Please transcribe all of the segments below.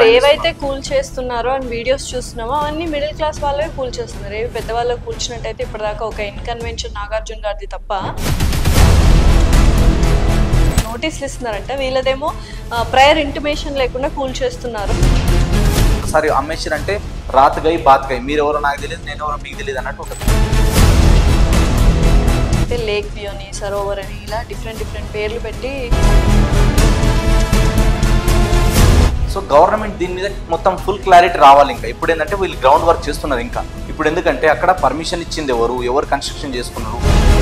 ఇప్పుడు ఏవైతే కూల్ చేస్తున్నారో అని వీడియోస్ చూస్తున్నామో అవన్నీ మిడిల్ క్లాస్ వాళ్ళే కూల్ చేస్తున్నారు ఏవి పెద్దవాళ్ళు కూల్చినట్టయితే ఇప్పటిదాకా ఒక ఇన్కన్వెన్షన్ నాగార్జున గారిది తప్ప నోటీసులు ఇస్తున్నారంట వీళ్ళదేమో ప్రయర్ ఇంటిమేషన్ లేకుండా కూల్ చేస్తున్నారు ఒకసారి అమ్మేసారు అంటే రాత్ గై బాత్ గై మీరు ఎవరో నాకు తెలియదు నేను ఎవరో మీకు తెలియదు అన్నట్టు ఉంటుంది అయితే లేక్ వ్యూ అని సరోవర్ అని ఇలా డిఫరెంట్ డిఫరెంట్ పేర్లు పెట్టి సో గవర్నమెంట్ దీని మీద మొత్తం ఫుల్ క్లారిటీ రావాలి ఇంకా ఇప్పుడు ఏంటంటే వీళ్ళు గ్రౌండ్ వర్క్ చేస్తున్నారు ఇంకా ఇప్పుడు ఎందుకంటే అక్కడ పర్మిషన్ ఇచ్చింది ఎవరు ఎవరు కన్స్ట్రక్షన్ చేసుకున్నారు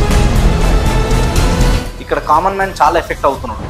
ఇక్కడ కామన్ మ్యాన్ చాలా ఎఫెక్ట్ అవుతున్నాడు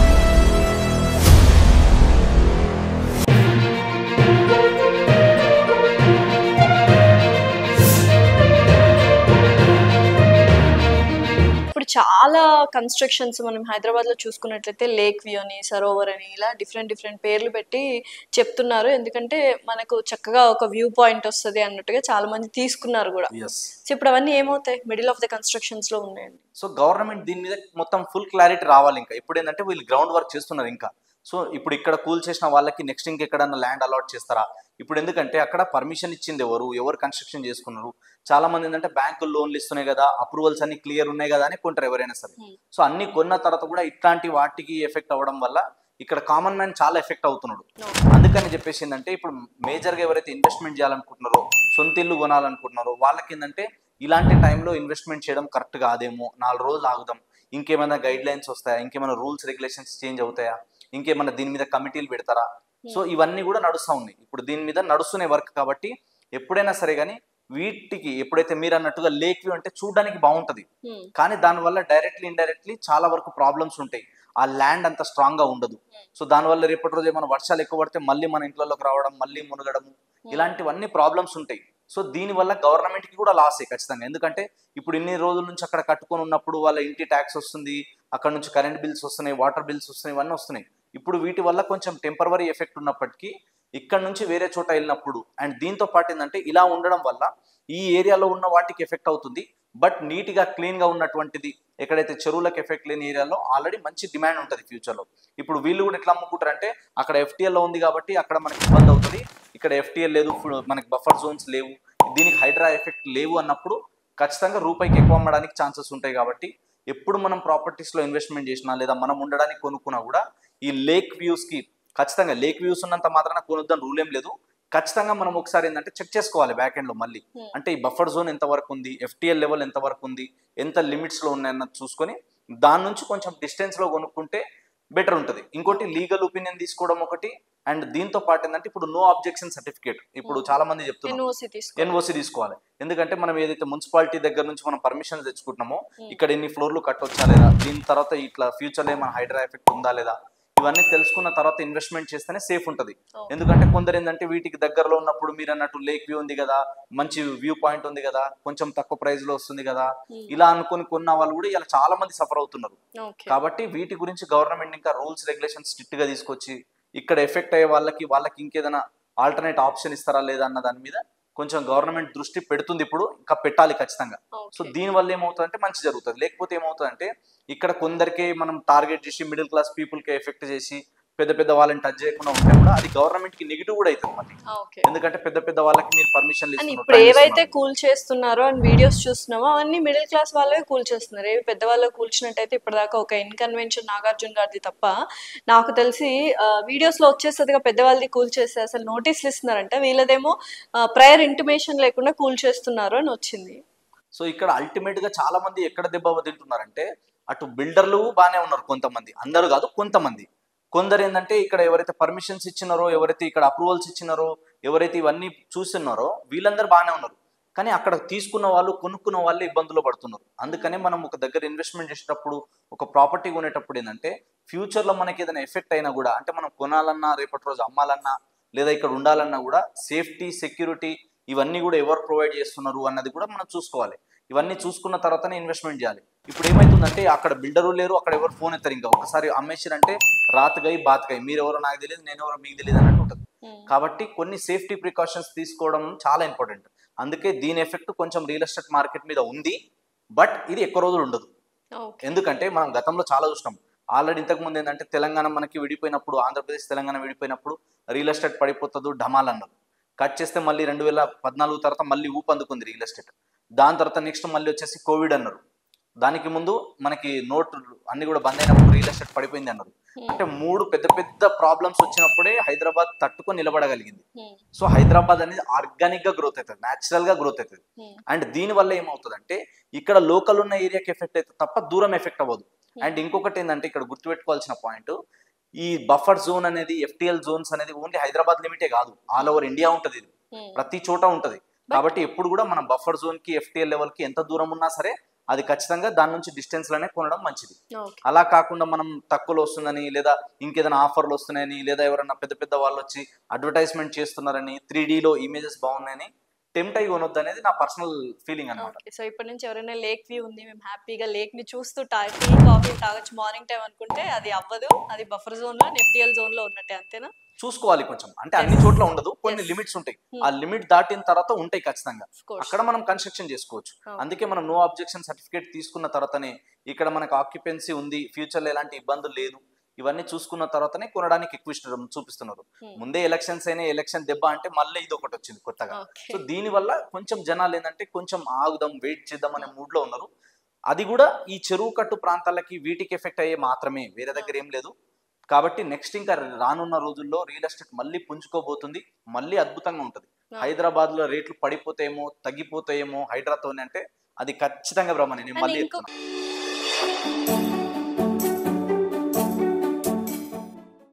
ఇప్పుడు చాలా కన్స్ట్రక్షన్స్ మనం హైదరాబాద్ లో చూసుకున్నట్లయితే లేక్ వ్యూ అని సరోవర్ అని ఇలా డిఫరెంట్ డిఫరెంట్ పేర్లు పెట్టి చెప్తున్నారు ఎందుకంటే మనకు చక్కగా ఒక వ్యూ పాయింట్ వస్తుంది అన్నట్టుగా చాలా మంది తీసుకున్నారు కూడా ఎస్ సో ఇప్పుడు అవన్నీ ఏమవుతాయి మిడిల్ ఆఫ్ ద కన్స్ట్రక్షన్స్ లో ఉన్నాయండి సో గవర్నమెంట్ దీని మీద మొత్తం ఫుల్ క్లారిటీ రావాలి ఇంకా ఇప్పుడు ఏంటంటే వీళ్ళు గ్రౌండ్ వర్క్ చేస్తున్నారు ఇంకా సో ఇప్పుడు ఇక్కడ కూల్ చేసిన వాళ్ళకి నెక్స్ట్ ఇంకెక్కడన్నా ల్యాండ్ అలాట్ చేస్తారా ఇప్పుడు ఎందుకంటే అక్కడ పర్మిషన్ ఇచ్చింది ఎవరు ఎవరు కన్స్ట్రక్షన్ చేసుకున్నారు చాలా మంది ఏంటంటే బ్యాంకులు లోన్లు ఇస్తున్నాయి కదా అప్రూవల్స్ అన్ని క్లియర్ ఉన్నాయి కదా అని కొంటారు ఎవరైనా సరే Hmm. సో అన్ని కొన్న తర్వాత కూడా ఇట్లాంటి వాటికి ఎఫెక్ట్ అవ్వడం వల్ల ఇక్కడ కామన్ మ్యాన్ చాలా ఎఫెక్ట్ అవుతున్నాడు అందుకని చెప్పేసి ఏంటంటే ఇప్పుడు మేజర్గా ఎవరైతే ఇన్వెస్ట్మెంట్ చేయాలనుకుంటున్నారో సొంత ఇల్లు కొనాలనుకుంటున్నారో వాళ్ళకి ఏంటంటే ఇలాంటి టైంలో ఇన్వెస్ట్మెంట్ చేయడం కరెక్ట్ కాదేమో నాలుగు రోజులు ఆగుదాం ఇంకేమైనా గైడ్ లైన్స్ వస్తాయా ఇంకేమైనా రూల్స్ రెగ్యులేషన్స్ చేంజ్ అవుతాయా ఇంకేమైనా దీని మీద కమిటీలు పెడతారా సో ఇవన్నీ కూడా నడుస్తూ ఉన్నాయి ఇప్పుడు దీని మీద నడుస్తున్న వర్క్ కాబట్టి ఎప్పుడైనా సరే కానీ వీటికి ఎప్పుడైతే మీరు అన్నట్టుగా లేక్ వ్యూ అంటే చూడడానికి బాగుంటది Hmm. కానీ దానివల్ల డైరెక్ట్లీ ఇండైరెక్ట్లీ చాలా వరకు ప్రాబ్లమ్స్ ఉంటాయి ఆ ల్యాండ్ అంత స్ట్రాంగ్ గా ఉండదు సో దానివల్ల రేపటి రోజు ఏమైనా వర్షాలు ఎక్కువ పడితే మళ్ళీ మన ఇంట్లోకి రావడం మళ్ళీ మునగడము ఇలాంటివన్నీ ప్రాబ్లమ్స్ ఉంటాయి సో దీనివల్ల గవర్నమెంట్ కి కూడా లాసే ఖచ్చితంగా ఎందుకంటే ఇప్పుడు ఇన్ని రోజుల నుంచి అక్కడ కట్టుకొని ఉన్నప్పుడు వాళ్ళ ఇంటి ట్యాక్స్ వస్తుంది అక్కడ నుంచి కరెంట్ బిల్స్ వస్తున్నాయి వాటర్ బిల్స్ వస్తున్నాయి ఇవన్నీ వస్తున్నాయి ఇప్పుడు వీటి వల్ల కొంచెం టెంపరవరీ ఎఫెక్ట్ ఉన్నప్పటికీ ఇక్కడ నుంచి వేరే చోట వెళ్ళినప్పుడు అండ్ దీంతో పాటు ఏంటంటే ఇలా ఉండడం వల్ల ఈ ఏరియాలో ఉన్న వాటికి ఎఫెక్ట్ అవుతుంది బట్ నీట్గా క్లీన్గా ఉన్నటువంటిది ఎక్కడైతే చెరువులకు ఎఫెక్ట్ లేని ఏరియాలో ఆల్రెడీ మంచి డిమాండ్ ఉంటుంది ఫ్యూచర్లో ఇప్పుడు వీళ్ళు కూడా ఎట్లా అమ్ముకుంటారంటే అక్కడ FTL లో ఉంది కాబట్టి అక్కడ మనకి ఇబ్బంది అవుతుంది ఇక్కడ ఎఫ్టీఎల్ లేదు ఫు- మనకి బఫర్ జోన్స్ లేవు దీనికి హైడ్రా ఎఫెక్ట్ లేవు అన్నప్పుడు ఖచ్చితంగా రూపాయికి ఎక్కువ అమ్మడానికి ఛాన్సెస్ ఉంటాయి కాబట్టి ఎప్పుడు మనం ప్రాపర్టీస్లో ఇన్వెస్ట్మెంట్ చేసినా లేదా మనం ఉండడానికి కొనుక్కున్నా కూడా ఈ లేక్ వ్యూస్కి ఖచ్చితంగా లేక్ వ్యూస్ ఉన్నంత మాత్రాన కొనుద్దని రూల్ ఏం లేదు ఖచ్చితంగా మనం ఒకసారి ఏంటంటే చెక్ చేసుకోవాలి బ్యాక్ ఎండ్ లో మళ్ళీ Hmm. అంటే ఈ బఫర్ జోన్ ఎంత వరకు ఉంది ఎఫ్టిఎల్ లెవెల్ ఎంత వరకు ఉంది ఎంత లిమిట్స్ లో ఉన్నాయన్నది చూసుకొని దాని నుంచి కొంచెం డిస్టెన్స్ లో కొనుక్కుంటే బెటర్ ఉంటుంది ఇంకోటి లీగల్ ఒపీనియన్ తీసుకోవడం ఒకటి అండ్ దీంతో పాటు ఏంటంటే ఇప్పుడు నో అబ్జెక్షన్ సర్టిఫికేట్ ఇప్పుడు Hmm. చాలా మంది చెప్తున్నారు ఎన్ఓసి తీసుకో ఎన్ఓసి తీసుకోవాలి ఎందుకంటే మనం ఏదైతే మున్సిపాలిటీ దగ్గర నుంచి మనం పర్మిషన్ తెచ్చుకుంటున్నామో Hmm. ఇక్కడ ఎన్ని ఫ్లోర్లు కట్టొచ్చా లేదా దీని తర్వాత ఇట్లా ఫ్యూచర్ లో ఏమైనా హైడ్రా ఎఫెక్ట్ ఉందా లేదా ఇవన్నీ తెలుసుకున్న తర్వాత ఇన్వెస్ట్మెంట్ చేస్తేనే సేఫ్ ఉంటుంది Okay. ఎందుకంటే కొందరు ఏంటంటే వీటికి దగ్గరలో ఉన్నప్పుడు మీరు అన్నట్టు లేక్ వ్యూ ఉంది కదా మంచి వ్యూ పాయింట్ ఉంది కదా కొంచెం తక్కువ ప్రైస్ లో వస్తుంది కదా Hmm. ఇలా అనుకుని కొన్న వాళ్ళు కూడా ఇలా చాలా మంది సఫర్ అవుతున్నారు ఓకే కాబట్టి వీటి గురించి గవర్నమెంట్ ఇంకా రూల్స్ రెగ్యులేషన్ స్ట్రిక్ట్ గా తీసుకొచ్చి ఇక్కడ ఎఫెక్ట్ అయ్యే వాళ్ళకి వాళ్ళకి ఇంకేదైనా ఆల్టర్నేట్ ఆప్షన్ ఇస్తారా లేదా అన్న దాని మీద కొంచెం గవర్నమెంట్ దృష్టి పెడుతుంది ఇప్పుడు ఇంకా పెట్టాలి ఖచ్చితంగా సో ఓకే దీని వల్ల ఏమవుతుందంటే మంచి జరుగుతుంది లేకపోతే ఏమవుతుందంటే ఇక్కడ కొందరికే మనం టార్గెట్ చేసి మిడిల్ క్లాస్ పీపుల్ కి ఎఫెక్ట్ చేసి పెద్ద పెద్ద వాళ్ళని టచ్ చేయకుండా ఉంటే కూడా అది గవర్నమెంట్ కి నెగిటివ్ కూడా అవుతుంది మళ్ళీ ఓకే ఎందుకంటే పెద్ద పెద్ద వాళ్ళకి మీరు పర్మిషన్ అని ఇప్పుడు ఏవైతే కూల్ చేస్తున్నారో అని వీడియోస్ చూస్తున్నామో అవన్నీ మిడిల్ క్లాస్ వాళ్ళే కూల్ చేస్తున్నారు ఏవి పెద్దవాళ్ళు కూల్చినట్టయితే ఇప్పటిదాకా ఒక ఇన్కన్వెన్షన్ నాగార్జున గారిది తప్ప నాకు తెలిసి వీడియోస్ లో వచ్చేస్తుందిగా పెద్దవాళ్ళది కూల్ చేస్తే అసలు నోటీసులు ఇస్తున్నారంట వీళ్ళదేమో ప్రయర్ ఇంటిమేషన్ లేకుండా కూల్ చేస్తున్నారు అని వచ్చింది సో ఇక్కడ అల్టిమేట్ గా చాలా మంది ఎక్కడ దెబ్బ తింటున్నారంటే అటు బిల్డర్లు బాగానే ఉన్నారు కొంతమంది అందరూ కాదు కొంతమంది కొందరు ఏంటంటే ఇక్కడ ఎవరైతే పర్మిషన్స్ ఇచ్చినారో ఎవరైతే ఇక్కడ అప్రూవల్స్ ఇచ్చినారో ఎవరైతే ఇవన్నీ చూస్తున్నారో వీళ్ళందరూ బాగానే ఉన్నారు కానీ అక్కడ తీసుకున్న వాళ్ళు కొనుక్కున్న వాళ్ళు ఇబ్బందులు పడుతున్నారు అందుకనే మనం ఒక దగ్గర ఇన్వెస్ట్మెంట్ చేసేటప్పుడు ఒక ప్రాపర్టీ కొనేటప్పుడు ఏంటంటే ఫ్యూచర్లో మనకి ఏదైనా ఎఫెక్ట్ అయినా కూడా అంటే మనం కొనాలన్నా రేపటి రోజు అమ్మాలన్నా లేదా ఇక్కడ ఉండాలన్నా కూడా సేఫ్టీ సెక్యూరిటీ ఇవన్నీ కూడా ఎవరు ప్రొవైడ్ చేస్తున్నారు అన్నది కూడా మనం చూసుకోవాలి ఇవన్నీ చూసుకున్న తర్వాతనే ఇన్వెస్ట్మెంట్ చేయాలి ఇప్పుడు ఏమైతుందంటే అక్కడ బిల్డరు లేరు అక్కడ ఎవరు ఫోన్ ఎత్తారు ఇంకా ఒకసారి అమ్మేసారంటే రాత్ గై బాత్ గై మీరు ఎవరో నాకు తెలియదు నేను ఎవరో మీకు తెలియదు అన్నట్టు ఉంటుంది కాబట్టి కొన్ని సేఫ్టీ ప్రికాషన్స్ తీసుకోవడం చాలా ఇంపార్టెంట్ అందుకే దీని ఎఫెక్ట్ కొంచెం రియల్ ఎస్టేట్ మార్కెట్ మీద ఉంది బట్ ఇది ఎక్కువ రోజులు ఉండదు ఓకే ఎందుకంటే మనం గతంలో చాలా చూసినాం ఆల్రెడీ ఇంతకు ముందు ఏంటంటే తెలంగాణ మనకి విడిపోయినప్పుడు ఆంధ్రప్రదేశ్ తెలంగాణ విడిపోయినప్పుడు రియల్ ఎస్టేట్ పడిపోతుంది డమాల్ అన్నారు కట్ చేస్తే మళ్ళీ రెండు వేల పద్నాలుగు తర్వాత మళ్ళీ ఊపు అందుకుంది రియల్ ఎస్టేట్ దాని తర్వాత నెక్స్ట్ మళ్ళీ వచ్చేసి కోవిడ్ అన్నారు దానికి ముందు మనకి నోట్ అన్ని కూడా బంద్ అయినప్పుడు రియల్ ఎస్టేట్ పడిపోయింది అన్నారు అంటే మూడు పెద్ద పెద్ద ప్రాబ్లమ్స్ వచ్చినప్పుడే హైదరాబాద్ తట్టుకొని నిలబడగలిగింది సో హైదరాబాద్ అనేది ఆర్గానిక్ గా గ్రోత్ అవుతుంది న్యాచురల్ గా గ్రోత్ అవుతుంది అండ్ దీని వల్ల ఏమవుతుంది అంటే ఇక్కడ లోకల్ ఉన్న ఏరియాకి ఎఫెక్ట్ అవుతుంది తప్ప దూరం ఎఫెక్ట్ అవ్వదు అండ్ ఇంకొకటి ఏంటంటే ఇక్కడ గుర్తుపెట్టుకోవాల్సిన పాయింట్ ఈ బఫర్ జోన్ అనేది ఎఫ్టిఎల్ జోన్స్ అనేది ఓన్లీ హైదరాబాద్ లిమిటే కాదు ఆల్ ఓవర్ ఇండియా ఉంటది ఇది ప్రతి చోట ఉంటది కాబట్టి ఎప్పుడు కూడా మనం బఫర్ జోన్ కి ఎఫ్టిఎల్ లెవెల్ కి ఎంత దూరం ఉన్నా సరే అది ఖచ్చితంగా దాని నుంచి డిస్టెన్స్ లోనే కొనడం మంచిది ఓకే అలా కాకుండా మనం తక్కువలో వస్తుందని లేదా ఇంకేదైనా ఆఫర్లు వస్తున్నాయని లేదా ఎవరైనా పెద్ద పెద్ద వాళ్ళు వచ్చి అడ్వర్టైజ్మెంట్ చేస్తున్నారని త్రీ లో ఇమేజెస్ బాగున్నాయని టెంప్ట్ అయి కొనొద్దు అనేది నా పర్సనల్ ఫీలింగ్ అనమాట ఓకే సో ఇప్పటి నుంచి ఎవరైనా లేక్ వ్యూ ఉంది మేము హ్యాపీగా లేక్ ని చూస్తూ టీ కాఫీ తాగొచ్చు మార్నింగ్ టైం అనుకుంటే అది అవ్వదు అది బఫర్ జోన్ లో ఎఫ్టిఎల్ జోన్ లో ఉన్నట్టే అంతేనా చూసుకోవాలి కొంచెం అంటే అన్ని చోట్ల ఉండదు కొన్ని Yes. లిమిట్స్ ఉంటాయి Hmm. ఆ లిమిట్ దాటిన తర్వాత ఉంటాయి ఖచ్చితంగా Of course. అక్కడ మనం కన్స్ట్రక్షన్ చేసుకోవచ్చు Okay. అందుకే మనం నో అబ్జెక్షన్ సర్టిఫికేట్ తీసుకున్న తర్వాతనే ఇక్కడ మనకు ఆక్యుపెన్సీ ఉంది ఫ్యూచర్ లో ఎలాంటి ఇబ్బందులు లేదు ఇవన్నీ చూసుకున్న తర్వాతనే కొనడానికి ఎక్కువ ఇష్టం చూపిస్తున్నారు Hmm. ముందే ఎలక్షన్స్ అయినా ఎలక్షన్ దెబ్బ అంటే మళ్ళీ ఇది ఒకటి వచ్చింది కొత్తగా ఓకే సో దీని వల్ల కొంచెం జనాలు ఏంటంటే కొంచెం ఆగుదాం వెయిట్ చేద్దాం అనే మూడ్ లో ఉన్నారు అది కూడా ఈ చెరువు కట్టు ప్రాంతాలకి వీటికి ఎఫెక్ట్ అయ్యే మాత్రమే వేరే దగ్గర ఏం లేదు కాబట్టి నెక్స్ట్ ఇంకా రానున్న రోజుల్లో రియల్ ఎస్టేట్ మళ్ళీ పుంజుకోబోతుంది మళ్ళీ అద్భుతంగా ఉంటుంది హైదరాబాద్ లో రేట్లు పడిపోతాయేమో తగ్గిపోతాయేమో హైదరాబాద్ అంటే అది ఖచ్చితంగా బ్రహ్మని నేను And మళ్ళీ ఇంకొక- చెప్తున్నా.